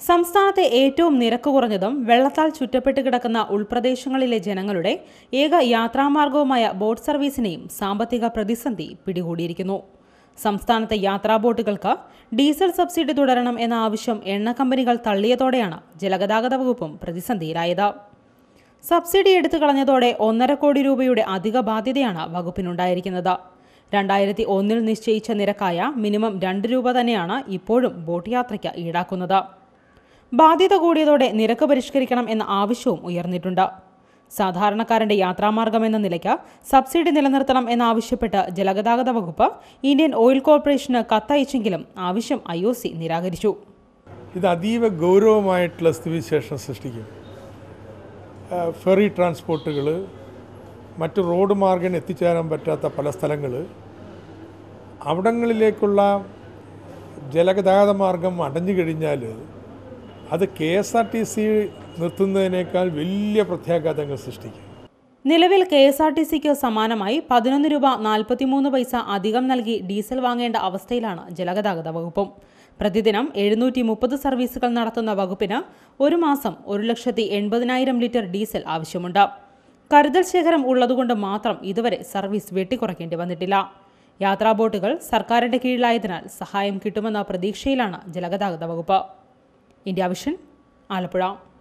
സംസ്ഥാനത്തെ ഏറ്റവും നിരക്ക് കുറഞ്ഞതും വെള്ളത്താൽ ചുറ്റപ്പെട്ട് കിടക്കുന്ന ഉൾപ്രദേശങ്ങളിലെ ജനങ്ങളുടെ ഏക യാത്രാമാർഗവുമായ ബോട്ട് സർവീസിനെയും സാമ്പത്തിക പ്രതിസന്ധി പിടികൂടിയിരിക്കുന്നു സംസ്ഥാനത്തെ യാത്രാ ബോട്ടുകൾക്ക് ഡീസൽ സബ്സിഡി തുടരണം എന്ന ആവശ്യം എണ്ണ കമ്പനികൾ തള്ളിയതോടെയാണ് ജലഗതാഗത വകുപ്പും പ്രതിസന്ധിയിലായത് സബ്സിഡി എടുത്തു കളഞ്ഞതോടെ ഒന്നര കോടി രൂപയുടെ അധിക ബാധ്യതയാണ് വകുപ്പിനുണ്ടായിരിക്കുന്നത് രണ്ടായിരത്തി ഒന്നിൽ നിശ്ചയിച്ച നിരക്കായ മിനിമം രണ്ട് രൂപ തന്നെയാണ് ഇപ്പോഴും ബോട്ട് യാത്രയ്ക്ക് ഈടാക്കുന്നത് ബാധ്യത കൂടിയതോടെ നിരക്ക് പരിഷ്കരിക്കണം എന്ന ആവശ്യവും ഉയർന്നിട്ടുണ്ട് സാധാരണക്കാരന്റെ യാത്രാമാർഗം എന്ന നിലയ്ക്ക് സബ്സിഡി നിലനിർത്തണം എന്നാവശ്യപ്പെട്ട് ജലഗതാഗത വകുപ്പ് ഇന്ത്യൻ ഓയിൽ കോർപ്പറേഷന് കത്തയച്ചെങ്കിലും ആവശ്യം ഐ ഒ സി നിരാകരിച്ചു ഇത് അതീവ ഗൗരവമായിട്ടുള്ള സ്ഥിതിവിശേഷം സൃഷ്ടിക്കും ആ, ഫെറി ട്രാൻസ്പോർട്ടുകൾ മറ്റ് റോഡ് മാർഗം എത്തിച്ചേരാൻ പറ്റാത്ത പല സ്ഥലങ്ങൾ അവിടങ്ങളിലേക്കുള്ള ജലഗതാഗത മാർഗം അടഞ്ഞു കഴിഞ്ഞാൽ അത് K S R T C നിർത്തുന്നതിനേക്കാൾ വലിയ പ്രത്യാഘാതങ്ങൾ സൃഷ്ടിക്കും നിലവിൽ കെ എസ് ആർ ടി സിക്ക് സമാനമായി പതിനൊന്ന് രൂപ നാൽപ്പത്തിമൂന്ന് പൈസ അധികം നൽകി ഡീസൽ വാങ്ങേണ്ട അവസ്ഥയിലാണ് ജലഗതാഗത വകുപ്പും പ്രതിദിനം എഴുന്നൂറ്റി മുപ്പത് സർവീസുകൾ നടത്തുന്ന വകുപ്പിന് ഒരു മാസം ഒരു ലക്ഷത്തി എൺപതിനായിരം ലിറ്റർ ഡീസൽ ആവശ്യമുണ്ട് കരുതൽ ശേഖരം ഉള്ളതുകൊണ്ട് മാത്രം ഇതുവരെ സർവീസ് വെട്ടിക്കുറയ്ക്കേണ്ടി വന്നിട്ടില്ല യാത്രാ ബോട്ടുകൾ സർക്കാരിന്റെ കീഴിലായതിനാൽ സഹായം കിട്ടുമെന്ന പ്രതീക്ഷയിലാണ് ജലഗതാഗത വകുപ്പ് ഇന്ത്യ വിഷൻ ആലപ്പുഴ